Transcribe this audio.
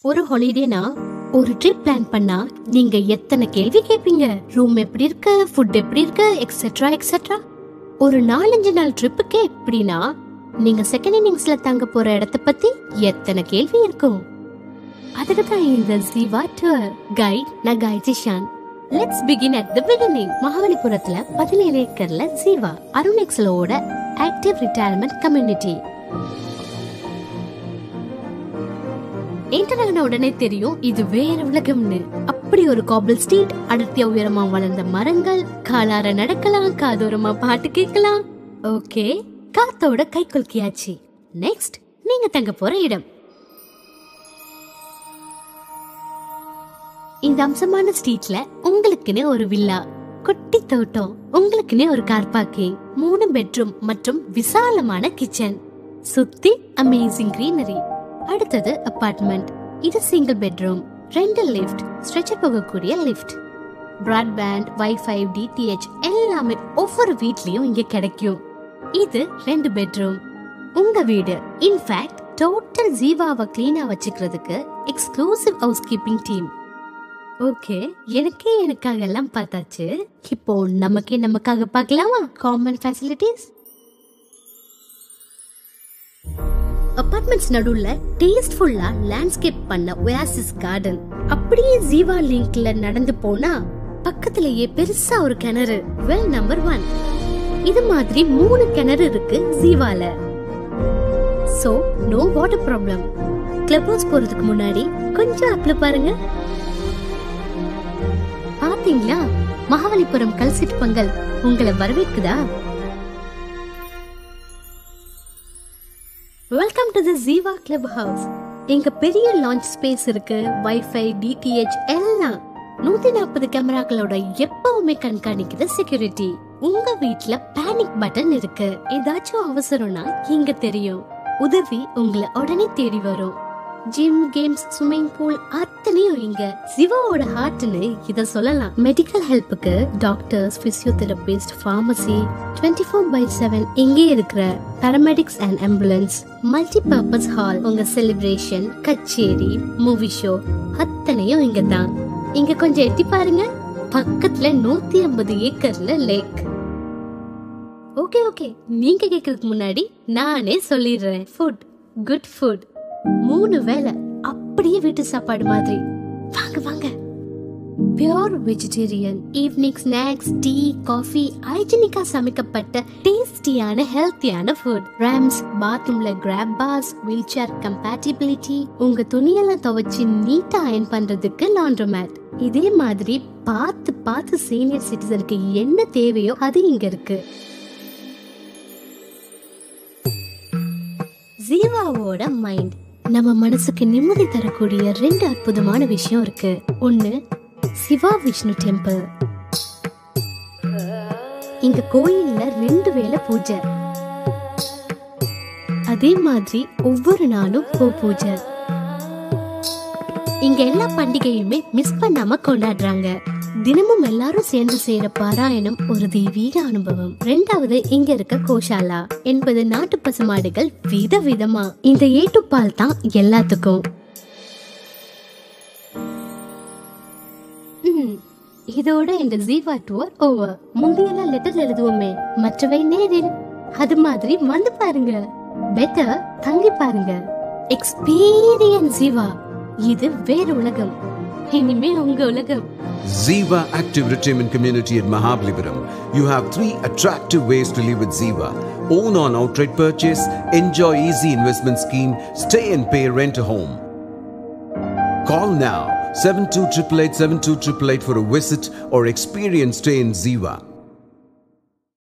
ஒரு ஹாலிடேனா ஒரு trip plan பண்ணா நீங்க எத்தனை கேள்வி கேட்பீங்க ரூம் எப்படி இருக்கு ஃபுட் எப்படி இருக்கு எக்ஸெட்ரா எக்ஸெட்ரா ஒரு நாலஞ்சு நாள் ட்ரிப்புக்கே எப்படின்னா நீங்க செகண்ட் இன்னிங்ஸ்ல தங்க போற இடத்த பத்தி எத்தனை கேள்வி இருக்கும் அதுக்கு தான் இந்த ஜீவா டூர் கைட் நான் guide Jishan let's begin at the beginning மகாபலிபுரத்துல பதினேழு ஏக்கர்ல ஜீவா அருணெக்ஸலோட ஆக்டிவ் ரிட்டையர்மெண்ட் கம்யூனிட்டி இன்டர்நெட் உடனே தெரியும் இது வேற உலகம்னு அப்படி ஒரு காபிள் ஸ்ட்ரீட் அடர்த்திய உயரமா வளர்ந்த மரங்கள் காலார நடக்கலாம் காதோரமா பாட்டு கேட்கலாம் ஓகே காத்தோட கை குலுக்கியாச்சு நெக்ஸ்ட் நீங்க தங்க போற இடம் இந்த அம்சமான ஸ்ட்ரீட்ல உங்களுக்குன்னு ஒரு வில்லா குட்டி தோட்டம் உங்களுக்குன்னே ஒரு கார் பார்க்கிங் மூணு பெட்ரூம் மற்றும் விசாலமான கிச்சன் சுத்தி அமேசிங் greenery அடுத்தது அபார்ட்மெண்ட் இது சிங்கிள் பெட்ரூம் ரெண்டு லிஃப்ட் ஸ்ட்ரெச்சர் போகக்கூடிய லிஃப்ட் பிராட்பேண்ட் வைஃபை டிடிஹெச் எல்லாமே ஒவ்வொரு வீட்லயும் இங்க கிடைக்கும் இது ரெண்டு பெட்ரூம் உங்க வீடு இன்ஃபேக்ட் டோட்டல் ஜீவாவை கிளீனா வச்சுக்கிறதுக்கு exclusive house keeping team okay எனக்கே எனக்காக எல்லாம் பார்த்தாச்சு இப்போ நமக்கே நமக்காக பார்க்கலாமா காமன் ஃபெசிலிட்டிஸ் அபார்ட்மெண்ட்ஸ் நடுவுல டேஸ்ட்ஃபுல்லா லேண்ட்ஸ்கேப் பண்ண ஒயாசிஸ் கார்டன் அப்படியே ஜீவா லிங்க்ல நடந்து போனா பக்கத்திலேயே பெருசா ஒரு கிணறு வெல் நம்பர் ஒன் இது மாதிரி மூணு கிணறு இருக்கு ஜீவால so no water problem club house போறதுக்கு முன்னாடி கொஞ்சம் அப்ல பாருங்க பாத்தீங்களா மகாபலிபுரம் கல்சிட் பொங்கல் உங்களை வரவேற்குதா welcome to the Jeeva club house இங்க பெரிய லான்ச் ஸ்பேஸ் இருக்கு வைஃபை டிடிஹெச் எல்லாம் நூத்தி நாற்பது கேமராக்களோட எப்பவுமே கண்காணிக்கிற செக்யூரிட்டி உங்க வீட்ல பேனிக் பட்டன் இருக்கு ஏதாச்சும் அவசரம்னா இங்க தெரியும் உதவி உங்களை உடனே தேடி வரும் ஜிம் கேம்ஸ் ஸ்விம்மிங் பூல் அத்தனையும் இங்க சிவாவோட ஹார்ட்னு இத சொல்லலாம் மெடிக்கல் ஹெல்ப்புக்கு doctors physiotherapist pharmacy twenty four by seven இங்கே இருக்கிற paramedics and ambulance multi purpose hall உங்க செலிப்ரேஷன் கச்சேரி மூவி ஷோ அத்தனையும் இங்க தான் இங்க கொஞ்சம் எட்டி பாருங்க பக்கத்துல நூத்தி ஐம்பது ஏக்கர்ல லேக் ஓகே ஓகே நீங்க கேக்குறதுக்கு முன்னாடி நானே சொல்லிடுறேன் ஃபுட் குட் ஃபுட் மூணு வேளை அப்படியே வீட்டு சாப்பாடு மாதிரி வாங்க வாங்க pure vegetarian evening snacks tea coffee ஹைஜீனிக்கா சமைக்கப்பட்ட டேஸ்டியான ஹெல்த்தியான ஃபுட் ரேம்ஸ் பாத்ரூம்ல grab bars wheel chair compatibility உங்க துணியெல்லாம் துவைச்சு நீட்டா அயன் பண்றதுக்கு லாண்ட்ரோமேட் இதே மாதிரி பார்த்து பார்த்து சீனியர் சிட்டிசனுக்கு என்ன தேவையோ அது இங்க இருக்கு ஜீவாவோட மைண்ட் நம்ம மனசுக்கு நிம்மதி தரக்கூடிய ரெண்டு அற்புதமான விஷயம் இருக்கு ஒன்னு சிவா விஷ்ணு டெம்பிள் இங்க கோயில்ல ரெண்டு வேளை பூஜை அதே மாதிரி ஒவ்வொரு நாளும் கோ பூஜை இங்க எல்லா பண்டிகையுமே மிஸ் பண்ணாம கொண்டாடுறாங்க தினமும் எல்லாரும் சேர்ந்து செய்யற பாராயணம் ஒரு தெய்வீக அனுபவம் ரெண்டாவது இங்க இருக்க கோஷாலா என்பது நாட்டு பசுமாடுகள் வித விதமா இந்த ஏட்டுப்பால் தான் எல்லாத்துக்கும் ம், இதோட இந்த ஜீவா டூர் ஓவர் முந்தையெல்லாம் லெட்டர் எழுதுவோமே மற்றவை நேரில் அது மாதிரி வந்து பாருங்க பெட்டர் தங்கி பாருங்க எக்ஸ்பீரியன்ஸ் ஜீவா இது வேற உலகம் இனிமே உங்க உலகம் Ziva Active Retirement Community at Mahabalipuram. You have three attractive ways to live with Ziva. Own on outright purchase, enjoy easy investment scheme, stay and pay rent a home. Call now 7288 for a visit or experience stay in Ziva.